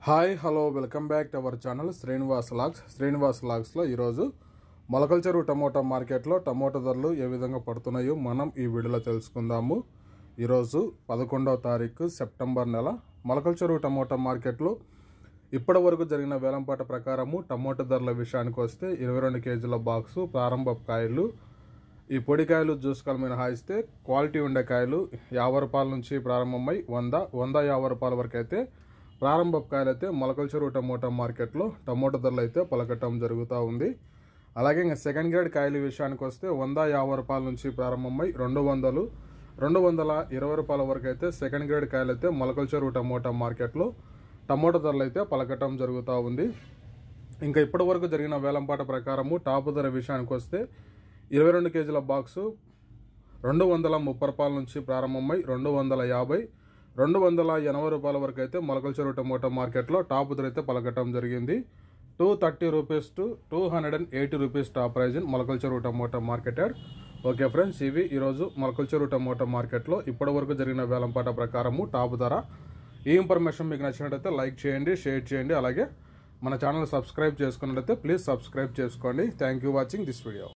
hi hello welcome back to our channel Srinivas vlogs Srinivas లాగ్స్లో ఈరోజు Molakala Cheruvu tomato మార్కెట్లో టమోటా ధరలు ఏ విధంగా పడుతున్నాయో మనం ఈ వీడియోలో తెలుసుకుందాము ఈరోజు పదకొండవ తారీఖు సెప్టెంబర్ నెల మొలకల చెరువు టమోటా మార్కెట్లో ఇప్పటి వరకు జరిగిన వేలంపాట ప్రకారము టమోటా ధరల విషయానికి వస్తే ఇరవై రెండు కేజీల బాక్సు ప్రారంభ కాయలు ఈ పొడికాయలు జ్యూస్ కాయలు మినహాయిస్తే క్వాలిటీ ఉండే కాయలు యాభై రూపాయల నుంచి ప్రారంభమై వంద వంద యాభై రూపాయల వరకు అయితే ప్రారంభ కాయలు అయితే మొలకల చెరువు టమోటా మార్కెట్లో టమోటా ధరలు అయితే పలకటం జరుగుతూ ఉంది అలాగే ఇంకా సెకండ్ గ్రేడ్ కాయల విషయానికి వస్తే వంద యాభై రూపాయల నుంచి ప్రారంభమై రెండు వందలు రెండు వందల ఇరవై రూపాయల వరకు అయితే సెకండ్ గ్రేడ్ కాయలు అయితే మొలకల చెరువు టమోటా మార్కెట్లో టమోటా ధరలు అయితే పలకటం జరుగుతూ ఉంది ఇంకా ఇప్పటి వరకు జరిగిన వేలంపాట ప్రకారము టాప్ ధర విషయానికి వస్తే ఇరవై రెండు కేజీల బాక్సు రెండు వందల ముప్పై రూపాయల నుంచి ప్రారంభమై రెండు వందల యాభై రెండు వందల ఎనభై రూపాయల వరకు అయితే మొలకల చెరువు టమోటా మార్కెట్లో టాప్ ధర అయితే పలకటం జరిగింది two thirty rupees to two hundred and eighty rupees top price in Molakala Cheruvu tomato marketed okay friends ఇవి ఈరోజు మొలకల చెరువు టమోటా మార్కెట్లో ఇప్పటి వరకు జరిగిన వేలంపాట ప్రకారము టాప్ ధర ఈ ఇన్ఫర్మేషన్ మీకు నచ్చినట్టయితే లైక్ చేయండి షేర్ చేయండి అలాగే మన ఛానల్ సబ్స్క్రైబ్ చేసుకున్నట్లయితే ప్లీజ్ సబ్స్క్రైబ్ చేసుకోండి thank you watching this video